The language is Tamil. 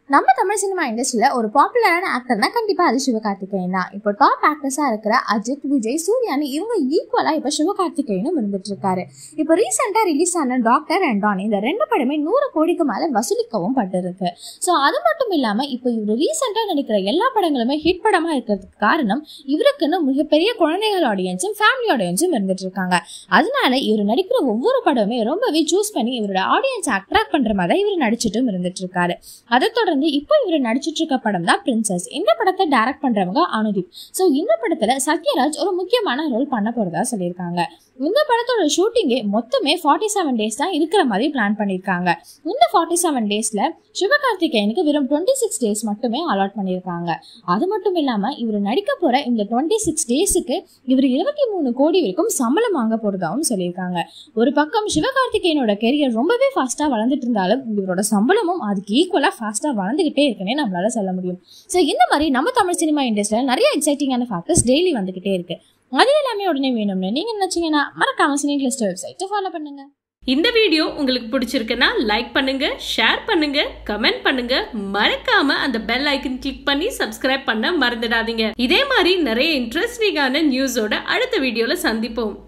நம்ம தமிழ் சினிமா இண்டஸ்ட்ரியில ஒரு பாப்புலரான ஆக்டர்னா கண்டிப்பா அது சிவகார்த்திகேயன் தான் இப்போ டாப் ஆக்டர்ஸா இருக்கிற அஜித் விஜய் சூர்யானு இவங்க ஈக்குவலா இப்போ சிவகார்த்திகேயனும் இருந்துட்டு இருக்காரு இப்போ ரீசெண்டா ரிலீஸ் ஆன டாக்டர் அண்ட் டான் இந்த ரெண்டு படமே நூறு கோடிக்கு மேல வசூலிக்கவும் பட்டிருக்கு ஸோ அது மட்டும் இல்லாம இப்போ இவர் ரீசெண்டா நடிக்கிற எல்லா படங்களுமே ஹிட் படமா இருக்கிறதுக்கு காரணம் இவருக்குன்னு மிகப்பெரிய குழந்தைகள் ஆடியன்ஸும் ஃபேமிலி ஆடியன்ஸும் இருந்துட்டு இருக்காங்க அதனால இவர் நடிக்கிற ஒவ்வொரு படமே ரொம்பவே சூஸ் பண்ணி இவரோட ஆடியன்ஸ் அட்ராக்ட் பண்ற மாதிரி தான் இவர் நடிச்சிட்டும் இருந்துட்டு இருக்காரு அதை தொடர்ந்து இப்போ இவர் நடிச்சிட்டு இருக்க படம் தான் பிரின்சஸ் இந்த படத்தை டைரக்ட் பண்றவங்க அனுதீப் ஸோ இந்த படத்துல சத்யராஜ் ஒரு முக்கியமான ரோல் பண்ண போறதா சொல்லியிருக்காங்க இந்த படத்தோட ஷூட்டிங்கே மொத்தமே ஃபார்ட்டி செவன் டேஸ் தான் இருக்கிற மாதிரி பிளான் பண்ணியிருக்காங்க இந்த ஃபார்ட்டி செவன் டேஸ்ல சிவகார்த்திகேயனுக்கு வெறும் டுவெண்ட்டி சிக்ஸ் டேஸ் மட்டுமே அலாட் பண்ணியிருக்காங்க அது மட்டும் இல்லாம இவர் நடிக்க போற இந்த டுவெண்ட்டி சிக்ஸ் டேஸுக்கு இவர் இருபத்தி மூணு கோடி வரைக்கும் சம்பளம் வாங்க போறதாகவும் சொல்லியிருக்காங்க ஒரு பக்கம் சிவகார்த்திகேயனோட கெரியர் ரொம்பவே ஃபாஸ்டா வளர்ந்துட்டு இருந்தாலும் இவரோட சம்பளமும் அதுக்கு ஈக்குவலா ஃபாஸ்டா வளர்ந்துகிட்டே இருக்குன்னே நம்மளால சொல்ல முடியும் ஸோ இந்த மாதிரி நம்ம தமிழ் சினிமா இண்டஸ்ட்ரியில் நிறைய எக்ஸைட்டிங்கான ஃபேக்டர்ஸ் டெய்லி வந்துகிட்டே இருக்கு அது எல்லாமே உடனே வேணும்னு நீங்க நினைச்சீங்கன்னா மறக்காம சினி லிஸ்ட் வெப்சைட்டை ஃபாலோ பண்ணுங்க இந்த வீடியோ உங்களுக்கு பிடிச்சிருக்குன்னா லைக் பண்ணுங்க ஷேர் பண்ணுங்க கமெண்ட் பண்ணுங்க மறக்காம அந்த பெல் ஐக்கன் கிளிக் பண்ணி சப்ஸ்கிரைப் பண்ண மறந்துடாதீங்க இதே மாதிரி நிறைய இன்ட்ரெஸ்டிங்கான நியூஸோட அடுத்த வீடியோல சந்திப்போம்